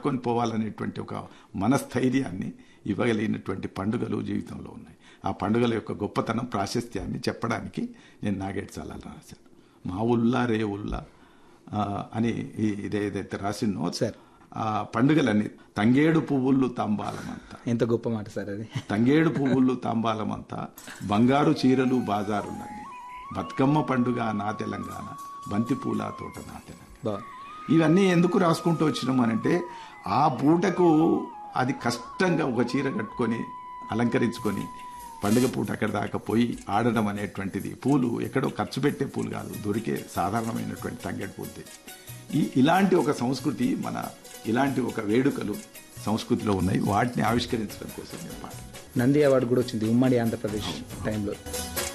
పట్టుకొని పోవాలనేటువంటి ఒక మనస్థైర్యాన్ని ఇవ్వగలిగినటువంటి పండుగలు జీవితంలో ఉన్నాయి ఆ పండుగల యొక్క గొప్పతనం ప్రాశస్త్యాన్ని చెప్పడానికి నేను నాగేట్ చాలా రాశాను మా ఉల్లా రే ఉల్లా ఆ, అని ఈ- ఇది ఏదైతే రాసినో సార్. ఆ పండుగలన్నీ తంగేడు పువ్వులు తాంబాలమంతా ఎంత గొప్ప మాట సార్ అది తంగేడు పువ్వులు తాంబాలమంతా బంగారు చీరలు బాజారున్నది బతుకమ్మ పండుగ నా తెలంగాణ బంతి పూల తోట నా తెలంగాణ బాగుంది ఇవన్నీ ఎందుకు రాసుకుంటూ వచ్చినాం అనంటే ఆ పూటకు అది కష్టంగా ఒక చీర కట్టుకొని అలంకరించుకొని పండుగ పూట అక్కడ దాకా పోయి ఆడడం అనేటువంటిది పూలు ఎక్కడో ఖర్చు పెట్టే పూలు కాదు దొరికే సాధారణమైనటువంటి తంగేడు పూలు ఈ ఇలాంటి ఒక సంస్కృతి మన ఇలాంటి ఒక వేడుకలు సంస్కృతిలో ఉన్నాయి వాటిని ఆవిష్కరించడం కోసం నేను పాట నంది అవార్డు కూడా వచ్చింది ఉమ్మడి ఆంధ్రప్రదేశ్ టైంలో